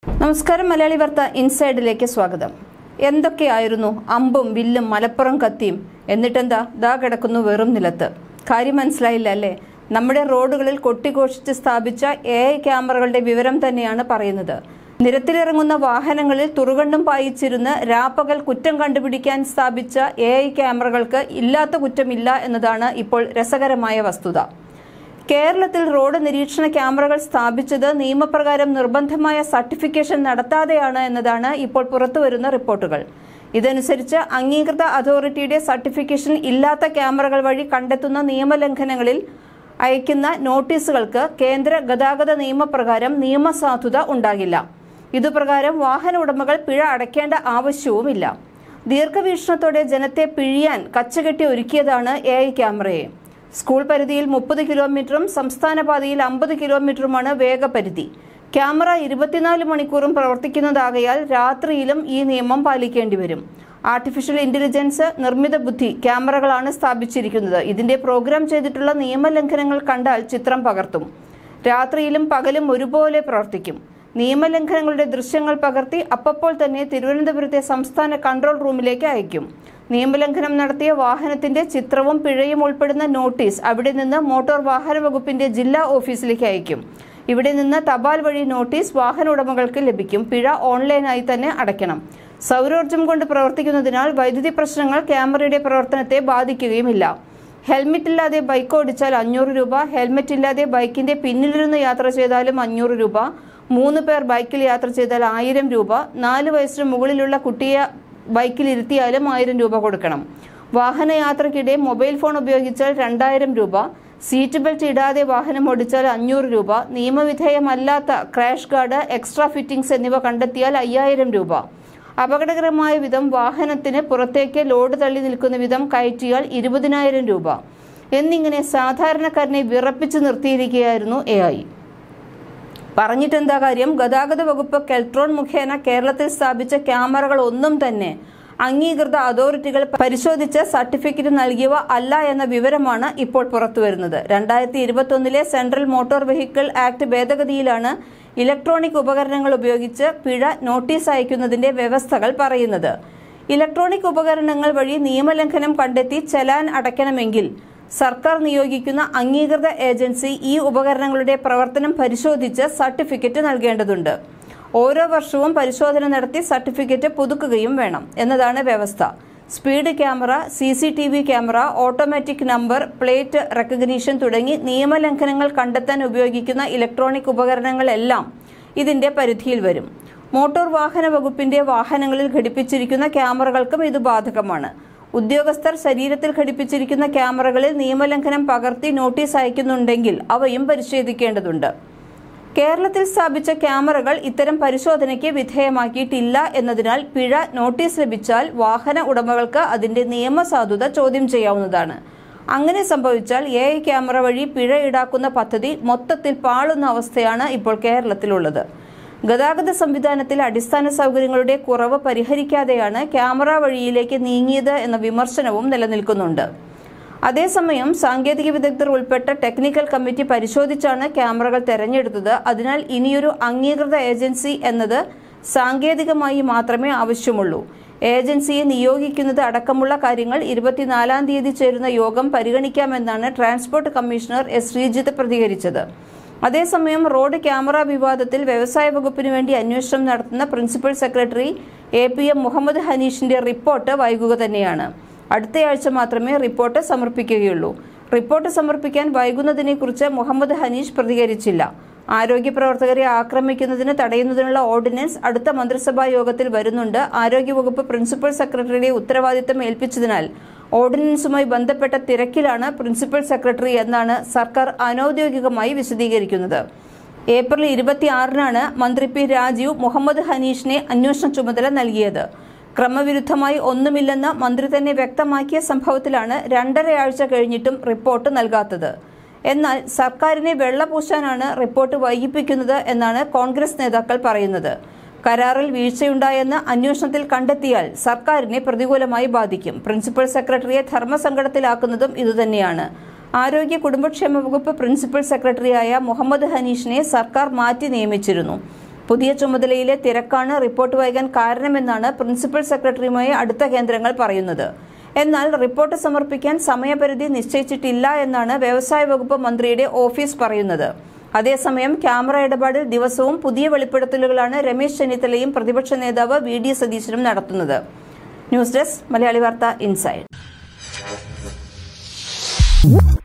നമസ്കാരം മലയാളി വാർത്ത ഇൻസൈഡിലേക്ക് സ്വാഗതം എന്തൊക്കെയായിരുന്നു അമ്പും വില്ലും മലപ്പുറം കത്തിയും എന്നിട്ടെന്താ ദാ കിടക്കുന്നു വെറും നിലത്ത് കാര്യം മനസ്സിലായില്ല അല്ലേ നമ്മുടെ റോഡുകളിൽ കൊട്ടിഘോഷിച്ച് സ്ഥാപിച്ച എ ഐ ക്യാമറകളുടെ വിവരം തന്നെയാണ് പറയുന്നത് നിരത്തിലിറങ്ങുന്ന വാഹനങ്ങളിൽ തുറുകണ്ടും പായിച്ചിരുന്ന് രാപ്പകൽ കുറ്റം കണ്ടുപിടിക്കാൻ സ്ഥാപിച്ച എ ഐ ക്യാമറകൾക്ക് ഇല്ലാത്ത കുറ്റമില്ല എന്നതാണ് ഇപ്പോൾ രസകരമായ വസ്തുത കേരളത്തിൽ റോഡ് നിരീക്ഷണ ക്യാമറകൾ സ്ഥാപിച്ചത് നിയമപ്രകാരം നിർബന്ധമായ സർട്ടിഫിക്കേഷൻ നടത്താതെയാണ് എന്നതാണ് ഇപ്പോൾ പുറത്തുവരുന്ന റിപ്പോർട്ടുകൾ ഇതനുസരിച്ച് അംഗീകൃത അതോറിറ്റിയുടെ സർട്ടിഫിക്കേഷൻ ഇല്ലാത്ത ക്യാമറകൾ വഴി കണ്ടെത്തുന്ന നിയമലംഘനങ്ങളിൽ അയക്കുന്ന നോട്ടീസുകൾക്ക് കേന്ദ്ര ഗതാഗത നിയമപ്രകാരം നിയമസാധുത ഉണ്ടാകില്ല ഇതുപ്രകാരം വാഹന ഉടമകൾ പിഴ അടയ്ക്കേണ്ട ആവശ്യവുമില്ല ദീർഘവീക്ഷണത്തോടെ ജനത്തെ പിഴിയാൻ കച്ചകെട്ടി ഒരുക്കിയതാണ് എ ഐ ക്യാമറയെ സ്കൂൾ പരിധിയിൽ മുപ്പത് കിലോമീറ്ററും സംസ്ഥാന പാതയിൽ അമ്പത് കിലോമീറ്ററുമാണ് വേഗപരിധി ക്യാമറ ഇരുപത്തിനാല് മണിക്കൂറും പ്രവർത്തിക്കുന്നതാകയാൽ രാത്രിയിലും ഈ നിയമം പാലിക്കേണ്ടി വരും ആർട്ടിഫിഷ്യൽ ഇന്റലിജൻസ് നിർമ്മിത ബുദ്ധി ക്യാമറകളാണ് സ്ഥാപിച്ചിരിക്കുന്നത് ഇതിന്റെ പ്രോഗ്രാം ചെയ്തിട്ടുള്ള നിയമലംഘനങ്ങൾ കണ്ടാൽ ചിത്രം പകർത്തും രാത്രിയിലും പകലും ഒരുപോലെ പ്രവർത്തിക്കും നിയമലംഘനങ്ങളുടെ ദൃശ്യങ്ങൾ പകർത്തി അപ്പപ്പോൾ തന്നെ തിരുവനന്തപുരത്തെ സംസ്ഥാന കൺട്രോൾ റൂമിലേക്ക് അയക്കും നിയമലംഘനം നടത്തിയ വാഹനത്തിന്റെ ചിത്രവും പിഴയും ഉൾപ്പെടുന്ന നോട്ടീസ് അവിടെ നിന്ന് മോട്ടോർ വാഹന വകുപ്പിന്റെ ജില്ലാ ഓഫീസിലേക്ക് അയക്കും ഇവിടെ നിന്ന് തപാൽ വഴി നോട്ടീസ് വാഹന ഉടമകൾക്ക് ലഭിക്കും പിഴ ഓൺലൈനായി തന്നെ അടയ്ക്കണം സൗരോർജ്ജം കൊണ്ട് പ്രവർത്തിക്കുന്നതിനാൽ വൈദ്യുതി പ്രശ്നങ്ങൾ ക്യാമറയുടെ പ്രവർത്തനത്തെ ബാധിക്കുകയുമില്ല ഹെൽമെറ്റ് ഇല്ലാതെ ബൈക്ക് ഓടിച്ചാൽ അഞ്ഞൂറ് രൂപ ഹെൽമെറ്റ് ഇല്ലാതെ ബൈക്കിന്റെ പിന്നിലിരുന്ന് യാത്ര ചെയ്താലും അഞ്ഞൂറ് രൂപ മൂന്ന് പേർ ബൈക്കിൽ യാത്ര ചെയ്താൽ ആയിരം രൂപ നാല് വയസ്സിന് മുകളിലുള്ള കുട്ടിയെ ബൈക്കിൽ ഇരുത്തിയാലും ആയിരം രൂപ കൊടുക്കണം വാഹനയാത്രയ്ക്കിടെ മൊബൈൽ ഫോൺ ഉപയോഗിച്ചാൽ രണ്ടായിരം രൂപ സീറ്റ് ബെൽറ്റ് ഇടാതെ വാഹനം ഓടിച്ചാൽ അഞ്ഞൂറ് രൂപ നിയമവിധേയമല്ലാത്ത ക്രാഷ് ഗാർഡ് എക്സ്ട്രാ ഫിറ്റിംഗ്സ് എന്നിവ കണ്ടെത്തിയാൽ അയ്യായിരം രൂപ അപകടകരമായ വിധം വാഹനത്തിന് പുറത്തേക്ക് ലോഡ് തള്ളി നിൽക്കുന്ന വിധം കയറ്റിയാൽ ഇരുപതിനായിരം രൂപ എന്നിങ്ങനെ സാധാരണക്കാരനെ വിറപ്പിച്ചു നിർത്തിയിരിക്കുകയായിരുന്നു എ ഐ പറഞ്ഞിട്ടെന്താ കാര്യം ഗതാഗത വകുപ്പ് കെൽട്രോൺ മുഖേന കേരളത്തിൽ സ്ഥാപിച്ച ക്യാമറകൾ ഒന്നും തന്നെ അംഗീകൃത അതോറിറ്റികൾ പരിശോധിച്ച് സർട്ടിഫിക്കറ്റ് നൽകിയവ അല്ല എന്ന വിവരമാണ് ഇപ്പോൾ പുറത്തുവരുന്നത് രണ്ടായിരത്തി ഇരുപത്തൊന്നിലെ central motor vehicle act electronic ഇലക്ട്രോണിക് ഉപകരണങ്ങൾ ഉപയോഗിച്ച് പിഴ നോട്ടീസ് അയക്കുന്നതിന്റെ വ്യവസ്ഥകൾ പറയുന്നത് ഇലക്ട്രോണിക് ഉപകരണങ്ങൾ വഴി നിയമലംഘനം കണ്ടെത്തി ചലാൻ അടയ്ക്കണമെങ്കിൽ സർക്കാർ നിയോഗിക്കുന്ന അംഗീകൃത ഏജൻസി ഈ ഉപകരണങ്ങളുടെ പ്രവർത്തനം പരിശോധിച്ച് സർട്ടിഫിക്കറ്റ് നൽകേണ്ടതുണ്ട് ഓരോ വർഷവും പരിശോധന നടത്തി സർട്ടിഫിക്കറ്റ് പുതുക്കുകയും വേണം എന്നതാണ് വ്യവസ്ഥ speed camera C C T V camera automatic number plate recognition തുടങ്ങി നിയമലംഘനങ്ങൾ കണ്ടെത്താൻ ഉപയോഗിക്കുന്ന ഇലക്ട്രോണിക് ഉപകരണങ്ങളെല്ലാം ഇതിന്റെ പരിധിയിൽ വരും മോട്ടോർ വാഹന വകുപ്പിന്റെ വാഹനങ്ങളിൽ ഘടിപ്പിച്ചിരിക്കുന്ന ക്യാമറകൾക്കും ഇത് ബാധകമാണ് ഉദ്യോഗസ്ഥർ ശരീരത്തിൽ ഘടിപ്പിച്ചിരിക്കുന്ന ക്യാമറകളിൽ നിയമലംഘനം പകർത്തി നോട്ടീസ് അയക്കുന്നുണ്ടെങ്കിൽ അവയും പരിശോധിക്കേണ്ടതുണ്ട് കേരളത്തിൽ സ്ഥാപിച്ച ക്യാമറകൾ ഇത്തരം പരിശോധനയ്ക്ക് വിധേയമാക്കിയിട്ടില്ല എന്നതിനാൽ പിഴ നോട്ടീസ് ലഭിച്ചാൽ വാഹന ഉടമകൾക്ക് അതിന്റെ നിയമസാധുത ചോദ്യം ചെയ്യാവുന്നതാണ് അങ്ങനെ സംഭവിച്ചാൽ എ ഐ ക്യാമറ വഴി പിഴ ഈടാക്കുന്ന പദ്ധതി മൊത്തത്തിൽ പാളുന്ന അവസ്ഥയാണ് ഇപ്പോൾ കേരളത്തിലുള്ളത് ഗതാഗത സംവിധാനത്തിൽ അടിസ്ഥാന സൗകര്യങ്ങളുടെ കുറവ് പരിഹരിക്കാതെയാണ് ക്യാമറ വഴിയിലേക്ക് നീങ്ങിയത് എന്ന വിമർശനവും നിലനിൽക്കുന്നുണ്ട് അതേസമയം സാങ്കേതിക വിദഗ്ധർ ഉൾപ്പെട്ട ടെക്നിക്കൽ കമ്മിറ്റി പരിശോധിച്ചാണ് ക്യാമറകൾ തെരഞ്ഞെടുത്തത് അതിനാൽ ഇനിയൊരു അംഗീകൃത ഏജൻസി എന്നത് സാങ്കേതികമായി മാത്രമേ ആവശ്യമുള്ളൂ ഏജൻസിയെ നിയോഗിക്കുന്നത് അടക്കമുള്ള കാര്യങ്ങൾ ഇരുപത്തിനാലാം തീയതി ചേരുന്ന യോഗം പരിഗണിക്കാമെന്നാണ് ട്രാൻസ്പോർട്ട് കമ്മീഷണർ എസ് ശ്രീജിത്ത് പ്രതികരിച്ചത് അതേസമയം റോഡ് ക്യാമറ വിവാദത്തിൽ വ്യവസായ വകുപ്പിന് വേണ്ടി അന്വേഷണം നടത്തുന്ന principal secretary A P M Muhammad ഹനീഷിന്റെ റിപ്പോർട്ട് വൈകുക തന്നെയാണ് അടുത്തയാഴ്ച മാത്രമേ റിപ്പോർട്ട് സമർപ്പിക്കുകയുള്ളൂ റിപ്പോർട്ട് സമർപ്പിക്കാൻ വൈകുന്നതിനെക്കുറിച്ച് മുഹമ്മദ് ഹനീഷ് പ്രതികരിച്ചില്ല ആരോഗ്യ പ്രവർത്തകരെ ആക്രമിക്കുന്നതിന് തടയുന്നതിനുള്ള ഓർഡിനൻസ് അടുത്ത മന്ത്രിസഭാ യോഗത്തിൽ വരുന്നുണ്ട് ആരോഗ്യവകുപ്പ് പ്രിൻസിപ്പൽ സെക്രട്ടറിയുടെ ഉത്തരവാദിത്തം ഏൽപ്പിച്ചതിനാൽ ഓർഡിനൻസുമായി ബന്ധപ്പെട്ട തിരക്കിലാണ് പ്രിൻസിപ്പൽ സെക്രട്ടറി എന്നാണ് സർക്കാർ അനൌദ്യോഗികമായി വിശദീകരിക്കുന്നത് ഏപ്രിൽ ഇരുപത്തിയാറിനാണ് മന്ത്രി പി രാജീവ് മുഹമ്മദ് ഹനീഷിനെ അന്വേഷണ ചുമതല നൽകിയത് ക്രമവിരുദ്ധമായി ഒന്നുമില്ലെന്ന് മന്ത്രി തന്നെ വ്യക്തമാക്കിയ സംഭവത്തിലാണ് രണ്ടരയാഴ്ച കഴിഞ്ഞിട്ടും റിപ്പോർട്ട് നൽകാത്തത് എന്നാൽ സർക്കാരിനെ വെള്ളപൂശാനാണ് റിപ്പോർട്ട് വൈകിപ്പിക്കുന്നത് എന്നാണ് കോൺഗ്രസ് നേതാക്കൾ പറയുന്നത് കരാറിൽ വീഴ്ചയുണ്ടായെന്ന് അന്വേഷണത്തിൽ കണ്ടെത്തിയാൽ സർക്കാരിനെ പ്രതികൂലമായി ബാധിക്കും പ്രിൻസിപ്പൽ സെക്രട്ടറിയെ ധർമ്മസങ്കടത്തിലാക്കുന്നതും ഇതുതന്നെയാണ് ആരോഗ്യ കുടുംബക്ഷേമ വകുപ്പ് പ്രിൻസിപ്പൽ സെക്രട്ടറിയായ മുഹമ്മദ് ഹനീഷിനെ സർക്കാർ മാറ്റി നിയമിച്ചിരുന്നു പുതിയ ചുമതലയിലെ തിരക്കാണ് റിപ്പോർട്ട് വൈകാൻ കാരണമെന്നാണ് പ്രിൻസിപ്പൽ സെക്രട്ടറിയുമായി അടുത്ത കേന്ദ്രങ്ങൾ പറയുന്നത് എന്നാൽ റിപ്പോർട്ട് സമർപ്പിക്കാൻ സമയപരിധി നിശ്ചയിച്ചിട്ടില്ല എന്നാണ് വ്യവസായ വകുപ്പ് മന്ത്രിയുടെ ഓഫീസ് പറയുന്നത് അതേസമയം ക്യാമറ ഇടപാടിൽ ദിവസവും പുതിയ വെളിപ്പെടുത്തലുകളാണ് രമേശ് ചെന്നിത്തലയും പ്രതിപക്ഷ നേതാവ് വി ഡി സതീശനും നടത്തുന്നത് ന്യൂസ് ഡെസ്ക് മലയാളി വാർത്ത ഇൻസൈഡ്